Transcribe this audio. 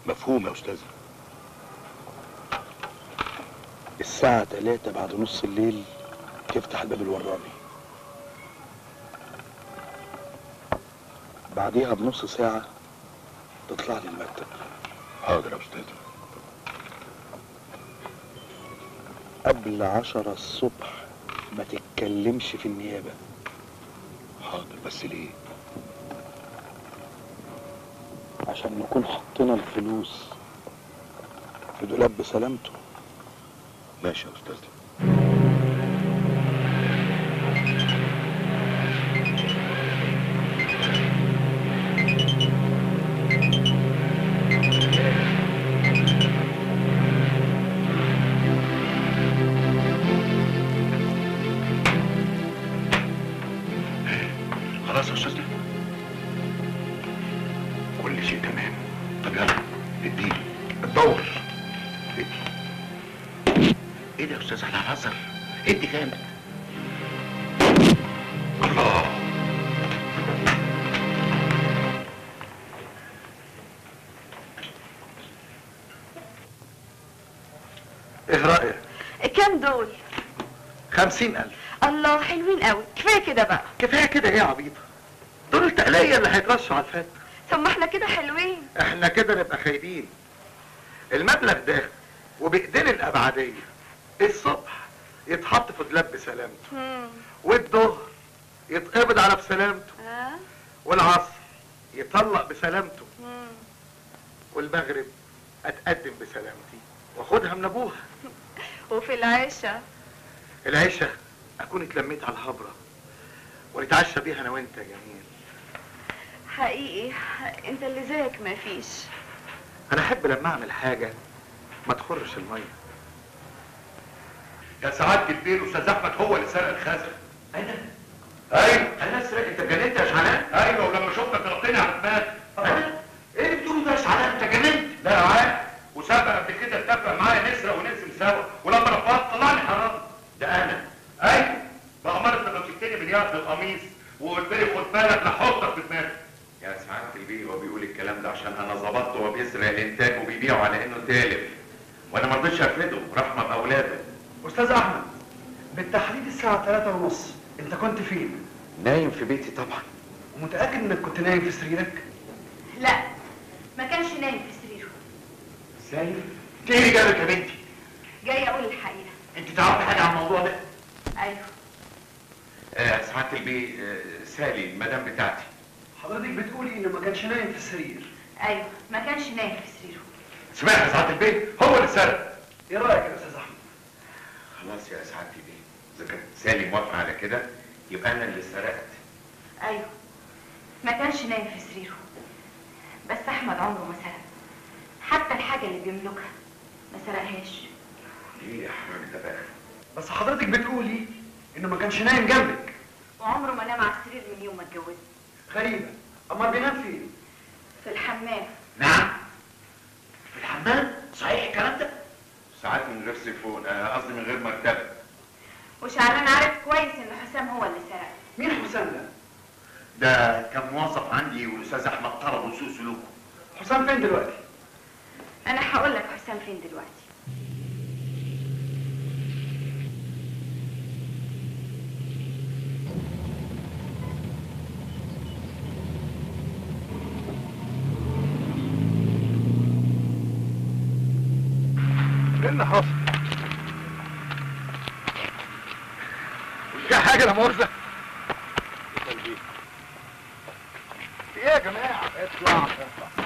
مفهوم يا استاذ الساعة تلاتة بعد نص الليل تفتح الباب الوراني بعديها بنص ساعة تطلع لي المكتب حاضر يا استاذ قبل عشرة الصبح ما تتكلمش في النيابة حاضر بس ليه عشان نكون حطينا الفلوس في دولاب بسلامته ماشي يا استاذ خلاص يا استاذ كل شيء تمام طب يلا اديني الدور ايه ده يا استاذ احنا هنهزر ادي جامد الله ايه رأيك؟ كام دول خمسين ألف الله حلوين قوي كفايه كده بقى كفاية كده ايه يا عبيطة؟ دول التقلية اللي هيترشوا على الفات طب ما احنا كده حلوين احنا كده نبقى خايبين المبلغ ده وبإيدين الأبعدية الصبح يتحط في دولاب بسلامته مم. والظهر يتقبض على بسلامته ها والعصر يطلق بسلامته مم. والمغرب اتقدم بسلامتي واخدها من ابوها وفي العشاء العشاء اكون اتلميت على الهبره ونتعشى بيها انا وانت يا جميل حقيقي انت اللي زيك ما فيش انا احب لما اعمل حاجه ما تخرش الميه يا سعادة البير استاذ احمد هو اللي سرق الخزنة انا ايوه انا اسرق انت جننت يا شعلان ايوه ولما شفتك ضربتني على دماغي انا ايه اللي بتقوله ده يا شعلان انت جننت لا عاد وسابق قبل كده اتفق معايا نسرق ونقسم سوا ولما رفضت طلعني حرام ده انا ايوه بأمرت لما مسكتني باليد في القميص وقلت لي خد بالك لحطك في دماغي يا سعادة البيه هو بيقول الكلام ده عشان انا ظبطته وهو بيسرق الانتاج وبيبيعه على انه تالف وانا ما رضيتش ارفضه رحمه باولاده استاذ احمد بالتحديد الساعه 3 ونص انت كنت فين نايم في بيتي طبعا ومتاكد انك كنت نايم في سريرك لا ما كانش نايم في سريره سايف انت ايه اللي جابك يا بنتي جاي اقول الحقيقه انت تعرفي حاجه عن الموضوع ده ايوه آه سعادة البيه آه سالي المدام بتاعتي حضرتك بتقولي انه ما كانش نايم في السرير ايوه ما كانش نايم في سريره سمعت يا سعادة البير هو اللي سرق ايه رايك يا استاذ احمد خلاص يا سعادة البيه اذا كانت سالي موافقة على كده يبقى انا اللي سرقت ايوه ما كانش نايم في سريره بس احمد عمره ما سرق حتى الحاجه اللي بيملكها ما سرقهاش ايه يا حراج ده بقى بس حضرتك بتقولي انه ما كانش نايم جنبك وعمره ما نام على السرير من يوم ما اتجوزت غريبه امال بينام فين في الحمام نعم في الحمام صحيح الكلام ده ساعات من غير سيفون آه، قصدي من غير مرتبة وشعلان عارف كويس ان حسام هو اللي سرق مين حسام ده ده كان موظف عندي والاستاذ احمد طلبه سوء سلوكه حسام فين دلوقتي انا هقول لك حسام فين دلوقتي ايه اللي حصل في حاجه لا مؤاخذه ايه يا جماعه اطلع اطلع